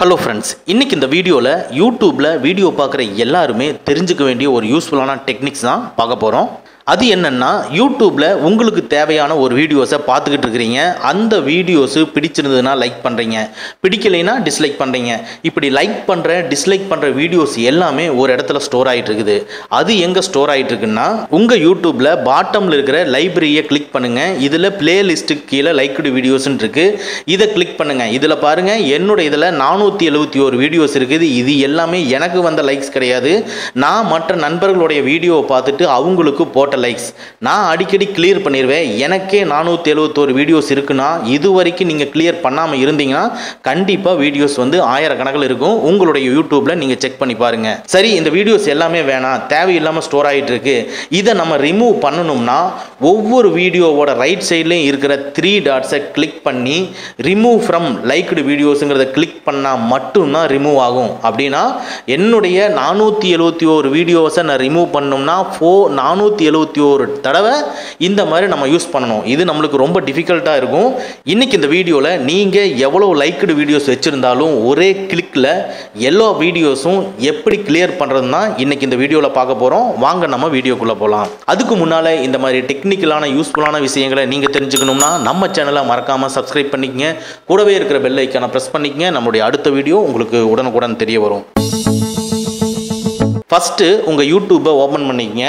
hello friends இன்னைக்கு இந்த வீடியோவில் யூடியூப்பில் வீடியோ பார்க்குற எல்லாருமே தெரிஞ்சுக்க வேண்டிய ஒரு யூஸ்ஃபுல்லான டெக்னிக்ஸ் தான் பார்க்க போகிறோம் அது என்னென்னா யூடியூப்பில் உங்களுக்கு தேவையான ஒரு வீடியோஸை பார்த்துக்கிட்டு இருக்கிறீங்க அந்த வீடியோஸு பிடிச்சிருந்ததுன்னா லைக் பண்ணுறீங்க பிடிக்கலைன்னா டிஸ்லைக் பண்ணுறீங்க இப்படி லைக் பண்ணுற டிஸ்லைக் பண்ணுற வீடியோஸ் எல்லாமே ஒரு இடத்துல ஸ்டோர் ஆகிட்டு இருக்குது அது எங்கே ஸ்டோர் ஆகிட்டு இருக்குன்னா உங்கள் யூடியூப்பில் பாட்டமில் இருக்கிற லைப்ரரியை கிளிக் பண்ணுங்கள் இதில் பிளேலிஸ்ட்டுக்கு கீழே லைக்டு வீடியோஸ்ன்னு இருக்குது இதை கிளிக் பண்ணுங்கள் இதில் பாருங்கள் என்னோட இதில் நானூற்றி எழுபத்தி ஒரு வீடியோஸ் இருக்குது இது எல்லாமே எனக்கு வந்த லைக்ஸ் கிடையாது நான் மற்ற நண்பர்களுடைய வீடியோவை பார்த்துட்டு அவங்களுக்கு போட்ட லைக்ஸ் நான் அடிக்கடி கிளியர் பண்ணிடுவேன் எனக்கே நானூற்றி எழுபத்தோரு வீடியோஸ் இருக்குன்னா இது வரைக்கும் நீங்கள் கிளியர் பண்ணாமல் இருந்தீங்கன்னா கண்டிப்பாக வீடியோஸ் வந்து ஆயிரக்கணக்கில் இருக்கும் உங்களுடைய யூடியூப்பில் நீங்கள் செக் பண்ணி பாருங்கள் சரி இந்த வீடியோஸ் எல்லாமே வேணாம் தேவையில்லாமல் ஸ்டோர் ஆகிட்டு இருக்கு இதை நம்ம ரிமூவ் பண்ணணும்னா ஒவ்வொரு வீடியோவோட ரைட் சைட்லேயும் இருக்கிற த்ரீ டாட்ஸை கிளிக் பண்ணி ரிமூவ் ஃப்ரம் லைக்டு வீடியோஸுங்கிறத கிளிக் பண்ணால் மட்டும்தான் ரிமூவ் ஆகும் அப்படின்னா என்னுடைய நானூற்றி எழுபத்தி ஒரு வீடியோஸை நான் ரிமூவ் பண்ணோம்னா ஃபோ நானூற்றி எழுபத்தி ஒரு தடவை இந்த மாதிரி நம்ம யூஸ் பண்ணணும் இது நம்மளுக்கு ரொம்ப டிஃபிகல்ட்டாக இருக்கும் இன்னைக்கு இந்த வீடியோவில் நீங்கள் எவ்வளோ லைக்டு வீடியோஸ் வச்சுருந்தாலும் ஒரே கிளிக்கில் எல்லா வீடியோஸும் எப்படி கிளியர் பண்ணுறதுனா இன்னைக்கு இந்த வீடியோவில் பார்க்க போகிறோம் வாங்க நம்ம வீடியோக்குள்ளே போகலாம் அதுக்கு முன்னால் இந்த மாதிரி டெக்னிக்கலான யூஸ்ஃபுல்லான விஷயங்களை நீங்கள் தெரிஞ்சுக்கணும்னா நம்ம சேனலை மறக்காமல் சப்ஸ்கிரைப் பண்ணிக்கங்க கூடவே இருக்கிற பெல் ஐக்கானை ப்ரெஸ் பண்ணிக்கங்க நம்மளுடைய அடுத்த வீடியோ உங்களுக்கு உடனுக்குடன் தெரிய வரும் ஃபஸ்ட்டு உங்கள் யூடியூப்பை ஓப்பன் பண்ணிக்கங்க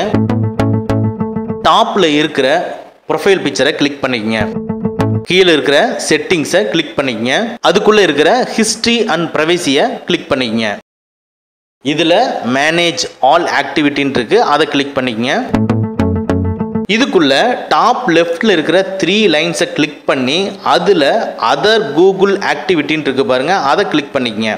டாப்பில் இருக்கிற ப்ரொஃபைல் பிக்சரை கிளிக் பண்ணிக்கங்க கீழே இருக்கிற செட்டிங்ஸை கிளிக் பண்ணிக்கங்க அதுக்குள்ளே இருக்கிற ஹிஸ்ட்ரி அண்ட் ப்ரைவசியை கிளிக் பண்ணிக்கங்க இதில் மேனேஜ் ஆல் ஆக்டிவிட்டின்னு இருக்கு அதை கிளிக் பண்ணிக்கங்க இதுக்குள்ள டாப் லெஃப்ட்ல இருக்கிற த்ரீ லைன்ஸை கிளிக் பண்ணி அதில் அதர் கூகுள் ஆக்டிவிட்டின்னு இருக்கு பாருங்க அதை கிளிக் பண்ணிக்கங்க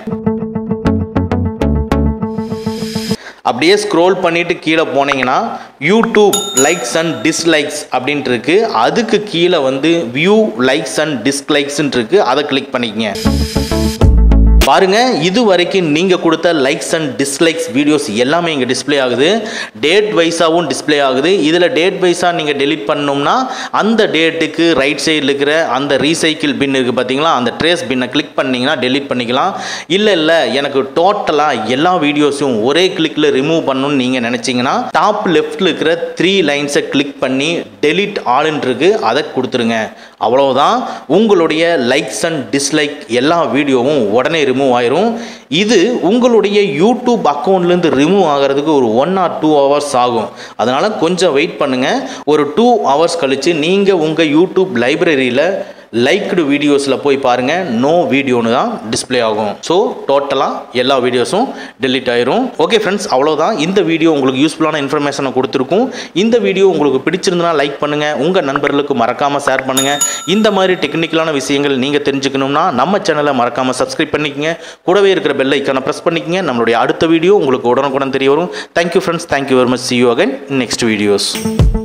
அப்படியே ஸ்க்ரோல் பண்ணிட்டு கீழே போனீங்கன்னா யூடியூப் லைக்ஸ் அண்ட் டிஸ்லைக்ஸ் அப்படின்ட்டு இருக்கு அதுக்கு கீழே வந்து வியூ லைக்ஸ் அண்ட் டிஸ்லைக்ஸ்ன்னு இருக்கு அதை கிளிக் பண்ணிக்கங்க பாருங்க இது வரைக்கும் நீங்கள் கொடுத்த லைக்ஸ் அண்ட் டிஸ்லைக்ஸ் வீடியோஸ் எல்லாமே இங்கே டிஸ்ப்ளே ஆகுது டேட் வைஸாகவும் டிஸ்ப்ளே ஆகுது இதில் டேட் வைஸாக நீங்கள் டெலிட் பண்ணோம்னா அந்த டேட்டுக்கு ரைட் சைடில் இருக்கிற அந்த ரீசைக்கிள் பின் இருக்குது பார்த்தீங்களா அந்த ட்ரேஸ் பின்னை கிளிக் பண்ணிங்கன்னா டெலிட் பண்ணிக்கலாம் இல்லை இல்லை எனக்கு டோட்டலாக எல்லா வீடியோஸும் ஒரே கிளிக்கில் ரிமூவ் பண்ணணும்னு நீங்கள் நினச்சிங்கன்னா டாப் லெஃப்ட்டில் இருக்கிற த்ரீ லைன்ஸை கிளிக் பண்ணி டெலிட் ஆளுன்னு இருக்கு அதை கொடுத்துருங்க அவ்வளவுதான் உங்களுடைய லைக்ஸ் அண்ட் டிஸ்லைக் எல்லா வீடியோவும் உடனே ரிமூவ் ஆயிரும் இது உங்களுடைய யூடியூப் அக்கௌண்ட்லேருந்து ரிமூவ் ஆகிறதுக்கு ஒரு ஒன் ஆர் டூ ஹவர்ஸ் ஆகும் அதனால் கொஞ்சம் வெயிட் பண்ணுங்கள் ஒரு டூ ஹவர்ஸ் கழித்து நீங்கள் உங்கள் யூடியூப் லைப்ரரியில் லைக்டு வீடியோஸில் போய் பாருங்கள் நோ வீடியோன்னு தான் டிஸ்ப்ளே ஆகும் ஸோ டோட்டலாக எல்லா வீடியோஸும் டெலிட் ஆயிரும் ஓகே ஃப்ரெண்ட்ஸ் அவ்வளோதான் இந்த வீடியோ உங்களுக்கு யூஸ்ஃபுல்லான இன்ஃபர்மேஷனை கொடுத்துருக்கும் இந்த வீடியோ உங்களுக்கு பிடிச்சிருந்தனா லைக் பண்ணுங்கள் உங்கள் நண்பர்களுக்கு மறக்காமல் ஷேர் பண்ணுங்கள் இந்த மாதிரி டெக்னிக்கலான விஷயங்கள் நீங்கள் தெரிஞ்சுக்கணும்னா நம்ம சேனலை மறக்காமல் சப்ஸ்கிரைப் பண்ணிக்கங்க கூடவே இருக்கிற பெல் ஐக்கானை ப்ரெஸ் பண்ணிக்கங்க நம்மளுடைய அடுத்த வீடியோ உங்களுக்கு உடனுக்குடன் தெரிய வரும் thank you friends thank you very much see you again next videos